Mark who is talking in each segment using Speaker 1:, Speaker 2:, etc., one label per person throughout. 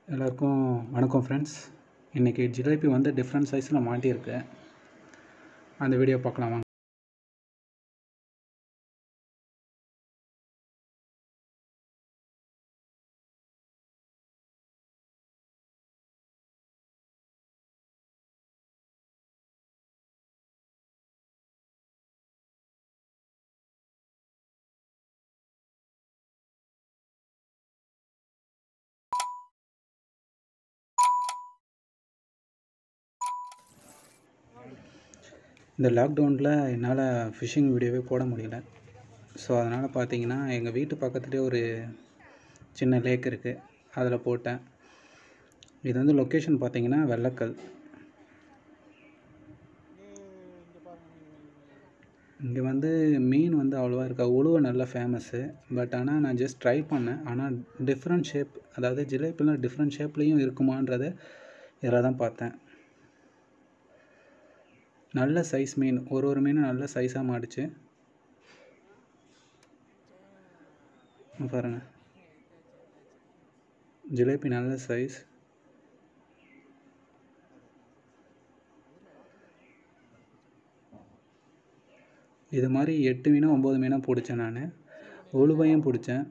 Speaker 1: எல்லாருக்கும் வணக்கம் ஃப்ரெண்ட்ஸ் இன்றைக்கி ஜிலேபி வந்து டிஃப்ரெண்ட் சைஸில் மாட்டியிருக்கு அந்த வீடியோ பார்க்கலாம் வாங்க இந்த லாக்டவுனில் என்னால் ஃபிஷ்ஷிங் வீடியோவே போட முடியல ஸோ அதனால் பார்த்தீங்கன்னா எங்கள் வீட்டு பக்கத்துலேயே ஒரு சின்ன லேக் இருக்குது அதில் போட்டேன் இது வந்து லொக்கேஷன் பார்த்தீங்கன்னா வெள்ளக்கல் இங்கே வந்து மீன் வந்து அவ்வளோவா இருக்கா உழுவை நல்லா ஃபேமஸ்ஸு பட் ஆனால் நான் ஜஸ்ட் ட்ரை பண்ணேன் ஆனால் டிஃப்ரெண்ட் ஷேப் அதாவது ஜிலேபிலாம் டிஃப்ரெண்ட் ஷேப்லேயும் இருக்குமான்றதை இதில் தான் பார்த்தேன் நல்ல சைஸ் மீன் ஒரு ஒரு மீனும் நல்ல சைஸாக மாட்டுச்சு பாருங்க ஜிலேபி நல்ல சைஸ் இது மாதிரி எட்டு மீனோ ஒம்பது மீனோ பிடிச்சேன் நான் உழுவையும் பிடிச்சேன்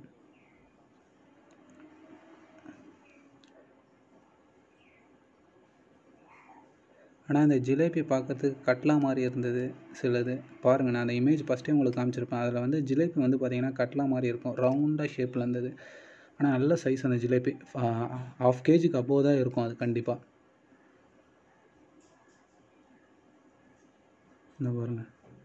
Speaker 1: ஆனால் அந்த ஜிலேபி பார்க்கறதுக்கு கட்லா மாதிரி இருந்தது சிலது பாருங்கள் நான் அந்த இமேஜ் ஃபஸ்ட்டே உங்களுக்கு காமிச்சிருப்பேன் அதில் வந்து ஜிலேபி வந்து பார்த்திங்கன்னா கட்லா மாதிரி இருக்கும் ரவுண்டாக ஷேப்பில் இருந்தது ஆனால் நல்ல சைஸ் அந்த ஜிலேபி ஆஃப் கேஜிக்கு அபோவ் தான் இருக்கும் அது கண்டிப்பாக இந்த பாருங்க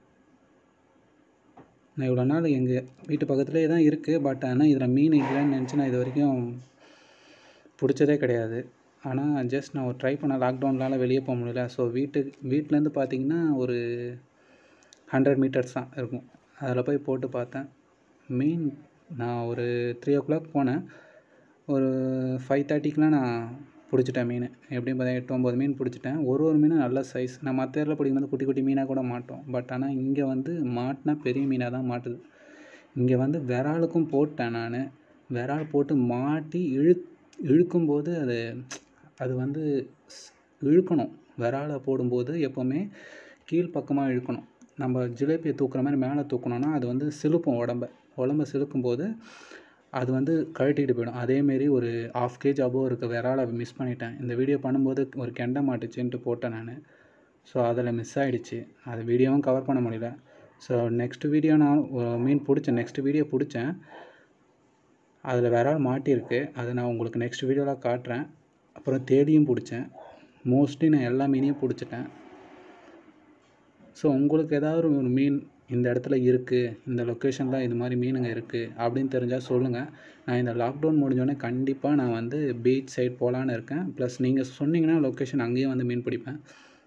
Speaker 1: நான் இவ்வளோ நாள் எங்கள் வீட்டு பக்கத்துலேயே தான் இருக்குது பட் ஆனால் இதில் மீன் இல்லைன்னு நினச்சி நான் இது வரைக்கும் பிடிச்சதே கிடையாது ஆனால் ஜஸ்ட் நான் ஒரு ட்ரை பண்ண லாக்டவுன்லால் வெளியே போக முடியல ஸோ வீட்டுக்கு வீட்டிலேருந்து பார்த்தீங்கன்னா ஒரு ஹண்ட்ரட் மீட்டர்ஸ் தான் இருக்கும் அதில் போய் போட்டு பார்த்தேன் மீன் நான் ஒரு த்ரீ ஓ கிளாக் போனேன் ஒரு ஃபைவ் தேர்ட்டிக்கெலாம் நான் பிடிச்சிட்டேன் மீன் எப்படியும் பார்த்தா எட்டு ஒம்பது மீன் பிடிச்சிட்டேன் ஒரு ஒரு மீனும் நல்ல சைஸ் நான் மற்ற இடத்துல பிடிக்கும்போது குட்டி குட்டி மீனாக கூட மாட்டோம் பட் ஆனால் இங்கே வந்து மாட்டினா பெரிய மீனாக தான் மாட்டுது இங்கே வந்து விராலுக்கும் போட்டேன் நான் விரால் போட்டு மாட்டி இழு இழுக்கும்போது அது அது வந்து இழுக்கணும் விராலை போடும்போது எப்போவுமே கீழ்ப்பக்கமாக இழுக்கணும் நம்ம ஜிலேபியை தூக்குற மாதிரி மேலே தூக்கணும்னா அது வந்து சிலுப்போம் உடம்ப உடம்ப சிலுக்கும்போது அது வந்து கழட்டிட்டு போயிடும் அதேமாரி ஒரு ஆஃப் கேஜ் அபோவ் இருக்க விராலை மிஸ் பண்ணிட்டேன் இந்த வீடியோ பண்ணும்போது ஒரு கெண்டை மாட்டுச்சுன்ட்டு போட்டேன் நான் ஸோ அதில் மிஸ் ஆகிடுச்சு அது வீடியோவும் கவர் பண்ண முடியல ஸோ நெக்ஸ்ட் வீடியோ நான் மீன் பிடிச்சேன் நெக்ஸ்ட் வீடியோ பிடிச்சேன் அதில் விரால் மாட்டியிருக்கு அதை நான் உங்களுக்கு நெக்ஸ்ட் வீடியோவில் காட்டுறேன் அப்புறம் தேடியும் பிடிச்சேன் மோஸ்ட்லி நான் எல்லா மீனையும் பிடிச்சிட்டேன் ஸோ உங்களுக்கு ஏதாவது ஒரு மீன் இந்த இடத்துல இருக்குது இந்த லொக்கேஷனில் இது மாதிரி மீனுங்க இருக்குது அப்படின்னு தெரிஞ்சால் சொல்லுங்கள் நான் இந்த லாக்டவுன் முடிஞ்சோடனே கண்டிப்பாக நான் வந்து பீச் சைட் போகலான்னு இருக்கேன் ப்ளஸ் நீங்கள் சொன்னீங்கன்னா லொக்கேஷன் அங்கேயும் வந்து மீன் பிடிப்பேன்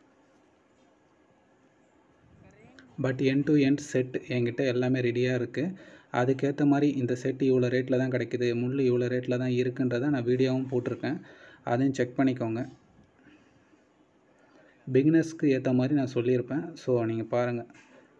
Speaker 1: but end to end set என்கிட்ட எல்லாமே ரெடியாக இருக்குது அதுக்கேற்ற மாதிரி இந்த செட் இவ்வளோ ரேட்டில் தான் கிடைக்குது முள் இவ்வளோ ரேட்டில் தான் இருக்குன்றதை நான் வீடியோவும் போட்டிருக்கேன் அதையும் செக் பண்ணிக்கோங்க பிகினர்ஸ்க்கு ஏற்ற மாதிரி நான் சொல்லியிருப்பேன் ஸோ நீங்கள் பாருங்கள்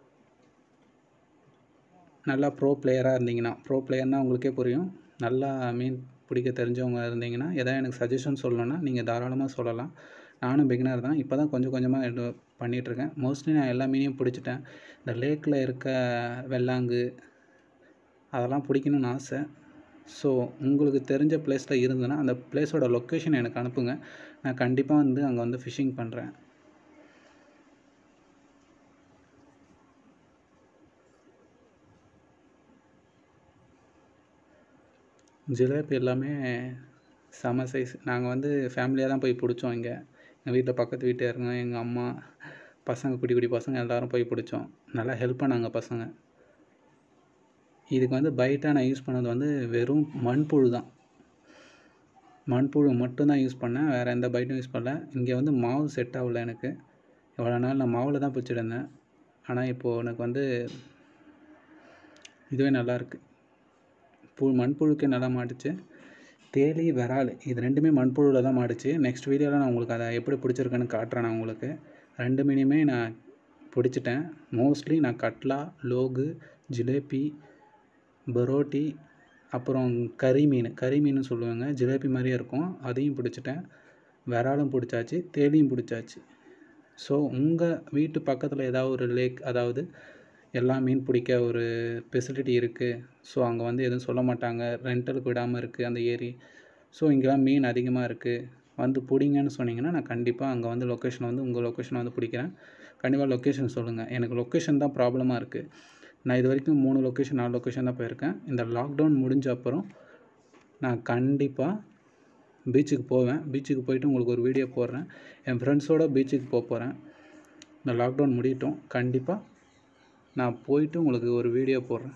Speaker 1: நல்லா ப்ரோ பிளேயராக இருந்தீங்கன்னா ப்ரோ பிளேயர்னால் உங்களுக்கே புரியும் நல்லா மீன் பிடிக்க தெரிஞ்சவங்க இருந்தீங்கன்னா எதாவது எனக்கு சஜஷன் சொல்லணுன்னா நீங்கள் தாராளமாக சொல்லலாம் நானும் பிகினர் தான் இப்போ தான் கொஞ்சம் கொஞ்சமாக எடு பண்ணிகிட்ருக்கேன் மோஸ்ட்லி நான் எல்லா மீனையும் பிடிச்சிட்டேன் இந்த லேக்கில் இருக்க வெள்ளாங்கு அதெல்லாம் பிடிக்கணும்னு ஆசை ஸோ உங்களுக்கு தெரிஞ்ச பிளேஸில் இருந்ததுன்னா அந்த பிளேஸோட லொக்கேஷன் எனக்கு அனுப்புங்க நான் கண்டிப்பாக வந்து அங்கே வந்து ஃபிஷ்ஷிங் பண்ணுறேன் ஜிலேபி எல்லாமே செம சைஸ் நாங்கள் வந்து ஃபேமிலியாக தான் போய் பிடிச்சோம் இங்கே எங்கள் வீட்டில் பக்கத்து வீட்டுக்காரங்க எங்கள் அம்மா பசங்க குட்டி குட்டி பசங்க எல்லோரும் போய் பிடிச்சோம் நல்லா ஹெல்ப் பண்ணாங்க பசங்க இதுக்கு வந்து பைட்டாக நான் யூஸ் பண்ணது வந்து வெறும் மண்புழு தான் மண்புழு மட்டும்தான் யூஸ் பண்ணேன் வேறு எந்த பைட்டும் யூஸ் பண்ணல இங்கே வந்து மாவு செட் ஆகல எனக்கு இவ்வளோ நாள் நான் மாவில் தான் பிடிச்சிருந்தேன் ஆனால் இப்போது எனக்கு வந்து இதுவே நல்லாயிருக்கு புழு மண்புழுக்கே நல்லா மாட்டுச்சு தேலி விரால் இது ரெண்டுமே மண்புழுவில் தான் மாட்டுச்சு நெக்ஸ்ட் வீடியோவில் நான் உங்களுக்கு அதை எப்படி பிடிச்சிருக்குன்னு காட்டுறேன் நான் உங்களுக்கு ரெண்டு மீனையுமே நான் பிடிச்சிட்டேன் மோஸ்ட்லி நான் கட்லா லோகு ஜிலேபி பரோட்டி அப்புறம் கறி மீன் கறி மீன் சொல்லுவாங்க ஜிலேபி மாதிரியே இருக்கும் அதையும் பிடிச்சிட்டேன் விராலும் பிடிச்சாச்சு தேலியும் பிடிச்சாச்சு ஸோ உங்கள் வீட்டு பக்கத்தில் ஏதாவது ஒரு லேக் அதாவது எல்லா மீன் பிடிக்க ஒரு ஃபெசிலிட்டி இருக்குது ஸோ அங்கே வந்து எதுவும் சொல்ல மாட்டாங்க ரெண்டலுக்கு விடாமல் இருக்குது அந்த ஏரி ஸோ இங்கெல்லாம் மீன் அதிகமாக இருக்குது வந்து பிடிங்கன்னு சொன்னீங்கன்னா நான் கண்டிப்பாக அங்கே வந்து லொக்கேஷன் வந்து உங்கள் லொக்கேஷனை வந்து பிடிக்கிறேன் கண்டிப்பாக லொக்கேஷன் சொல்லுங்கள் எனக்கு லொக்கேஷன் தான் ப்ராப்ளமாக இருக்குது நான் இது வரைக்கும் மூணு லொக்கேஷன் நாலு லொக்கேஷன் தான் போயிருக்கேன் இந்த லாக்டவுன் முடிஞ்ச அப்புறம் நான் கண்டிப்பாக பீச்சுக்கு போவேன் பீச்சுக்கு போயிட்டு உங்களுக்கு ஒரு வீடியோ போடுறேன் என் ஃப்ரெண்ட்ஸோட பீச்சுக்கு போக போகிறேன் இந்த லாக்டவுன் முடியட்டும் கண்டிப்பாக நான் போயிட்டு உங்களுக்கு ஒரு வீடியோ போடுறேன்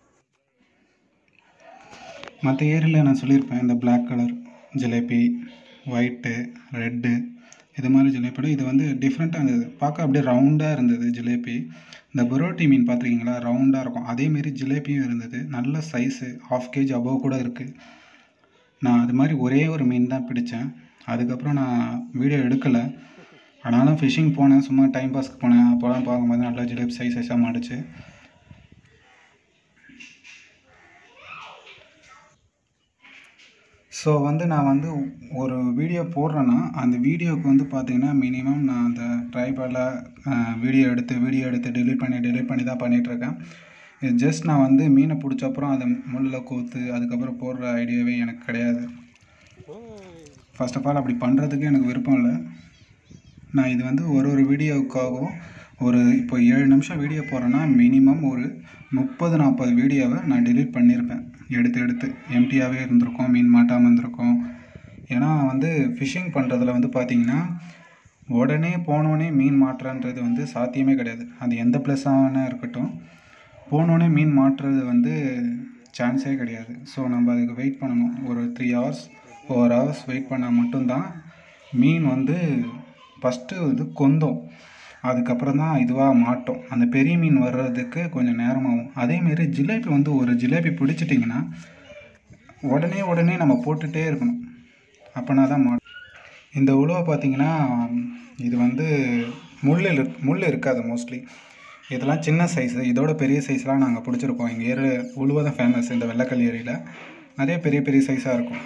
Speaker 2: மற்ற ஏரியில் நான் சொல்லியிருப்பேன் இந்த Black colour jalebi white red இது மாதிரி ஜிலேபியோட இது வந்து டிஃப்ரெண்ட்டாக இருந்தது பார்க்க அப்படியே ரவுண்டாக இருந்தது ஜிலேபி இந்த பரோட்டி மீன் பார்த்துருக்கீங்களா ரவுண்டாக இருக்கும் அதேமாரி ஜிலேபியும் இருந்தது நல்ல சைஸு ஆஃப் கேஜி அபவ் கூட இருக்குது நான் அது மாதிரி ஒரே ஒரு மீன் தான் பிடித்தேன் அதுக்கப்புறம் நான் வீடியோ எடுக்கலை ஆனாலும் ஃபிஷ்ஷிங் போனேன் சும்மா டைம் பாஸ்க்கு போனேன் அப்போலாம் பார்க்கும்போது நல்லா ஜிலேபி சைஸ் சைஸாக மாட்டுச்சு ஸோ வந்து நான் வந்து ஒரு வீடியோ போடுறேன்னா அந்த வீடியோவுக்கு வந்து பார்த்தீங்கன்னா மினிமம் நான் அந்த ட்ரைபாடில் வீடியோ எடுத்து வீடியோ எடுத்து டெலிட் பண்ணி டெலிட் பண்ணி தான் பண்ணிகிட்ருக்கேன் இது ஜஸ்ட் நான் வந்து மீனை பிடிச்ச அப்புறம் அதை முள்ளில் கோத்து அதுக்கப்புறம் போடுற ஐடியாவே எனக்கு கிடையாது ஃபர்ஸ்ட் ஆஃப் ஆல் அப்படி பண்ணுறதுக்கு எனக்கு விருப்பம் இல்லை நான் இது வந்து ஒரு ஒரு வீடியோவுக்காகவும் ஒரு இப்போ ஏழு நிமிஷம் வீடியோ போடுறேன்னா மினிமம் ஒரு முப்பது நாற்பது வீடியோவை நான் டெலீட் பண்ணியிருப்பேன் எடுத்து எடுத்து எம்டியாகவே இருந்திருக்கும் மீன் மாட்டாமல் இருந்திருக்கும் ஏன்னா வந்து ஃபிஷ்ஷிங் பண்ணுறதுல வந்து பார்த்தீங்கன்னா உடனே போனோடனே மீன் மாட்டுறன்றது வந்து சாத்தியமே கிடையாது அது எந்த ப்ளஸ்ஸாக இருக்கட்டும் போனோடனே மீன் மாட்டுறது வந்து சான்ஸே கிடையாது ஸோ நம்ம அதுக்கு வெயிட் பண்ணணும் ஒரு three hours four hours wait பண்ணால் மட்டும்தான் மீன் வந்து ஃபஸ்ட்டு வந்து கொந்தம் அதுக்கப்புறம் தான் இதுவாக மாட்டோம் அந்த பெரிய மீன் வர்றதுக்கு கொஞ்சம் நேரமாகும் அதேமாரி ஜிலேபி வந்து ஒரு ஜிலேபி பிடிச்சிட்டிங்கன்னா உடனே உடனே நம்ம போட்டுகிட்டே இருக்கணும் அப்போனா தான் மாட்டும் இந்த உழுவை பார்த்தீங்கன்னா இது வந்து முள் இரு முள் இருக்காது மோஸ்ட்லி இதெல்லாம் சின்ன சைஸு இதோட பெரிய சைஸ்லாம் நாங்கள் பிடிச்சிருக்கோம் எங்கள் ஏரியா உழுவை தான் ஃபேமஸ் இந்த வெள்ளக்கல் ஏரியில் நிறைய பெரிய பெரிய சைஸாக இருக்கும்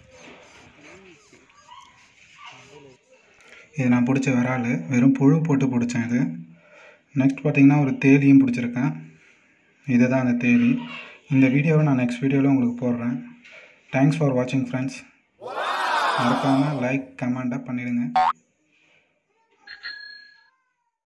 Speaker 2: இது நான் பிடிச்ச விரால் வெறும் புழு போட்டு பிடிச்சேன் இது நெக்ஸ்ட் பார்த்தீங்கன்னா ஒரு தேலியும் பிடிச்சிருக்கேன் இதுதான் அந்த தேலி இந்த வீடியோவை நான் நெக்ஸ்ட் வீடியோவில் உங்களுக்கு போடுறேன் தேங்க்ஸ் ஃபார் வாட்சிங் ஃப்ரெண்ட்ஸ் மறக்காமல் லைக் கமெண்ட்டாக பண்ணிடுங்க